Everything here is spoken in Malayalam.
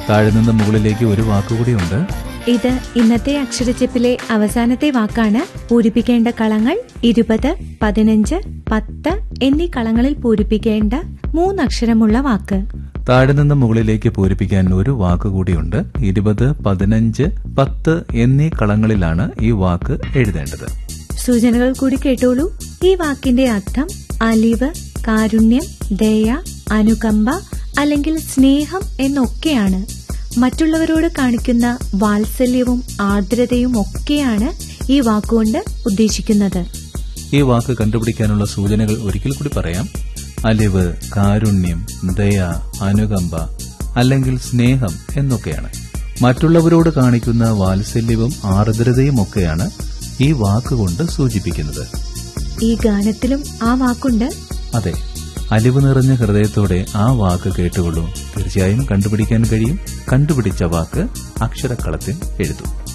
താഴെ നിന്ന് മുകളിലേക്ക് ഒരു വാക്കുകൂടിയുണ്ട് ഇത് ഇന്നത്തെ അക്ഷരച്ചെപ്പിലെ അവസാനത്തെ വാക്കാണ് പൂരിപ്പിക്കേണ്ട കളങ്ങൾ ഇരുപത് പതിനഞ്ച് പത്ത് എന്നീ കളങ്ങളിൽ പൂരിപ്പിക്കേണ്ട മൂന്നക്ഷരമുള്ള വാക്ക് താഴെ നിന്ന് മുകളിലേക്ക് പൂരിപ്പിക്കാൻ ഒരു വാക്ക് കൂടിയുണ്ട് ഇരുപത് പതിനഞ്ച് പത്ത് എന്നീ കളങ്ങളിലാണ് ഈ വാക്ക് എഴുതേണ്ടത് സൂചനകൾ കൂടി കേട്ടോളൂ ഈ വാക്കിന്റെ അർത്ഥം അലിവ് കാരുണ്യം ദയ അനുകമ്പ അല്ലെങ്കിൽ സ്നേഹം എന്നൊക്കെയാണ് മറ്റുള്ളവരോട് കാണിക്കുന്ന വാത്സല്യവും ആർദ്രതയും ഒക്കെയാണ് ഈ വാക്കുകൊണ്ട് ഉദ്ദേശിക്കുന്നത് ഈ വാക്ക് കണ്ടുപിടിക്കാനുള്ള സൂചനകൾ ഒരിക്കൽ കൂടി പറയാം അലിവ് കാരുണ്യം ദയ അനുകമ്പ അല്ലെങ്കിൽ സ്നേഹം എന്നൊക്കെയാണ് മറ്റുള്ളവരോട് കാണിക്കുന്ന വാത്സല്യവും ആർദ്രതയും ഒക്കെയാണ് ഈ വാക്കുകൊണ്ട് സൂചിപ്പിക്കുന്നത് ഈ ഗാനത്തിലും ആ വാക്കുണ്ട് അതെ അലിവ് നിറഞ്ഞ ഹൃദയത്തോടെ ആ വാക്ക് കേട്ടുകൊള്ളൂ തീർച്ചയായും കണ്ടുപിടിക്കാൻ കഴിയും കണ്ടുപിടിച്ച വാക്ക് അക്ഷരക്കളത്തിൽ എഴുതും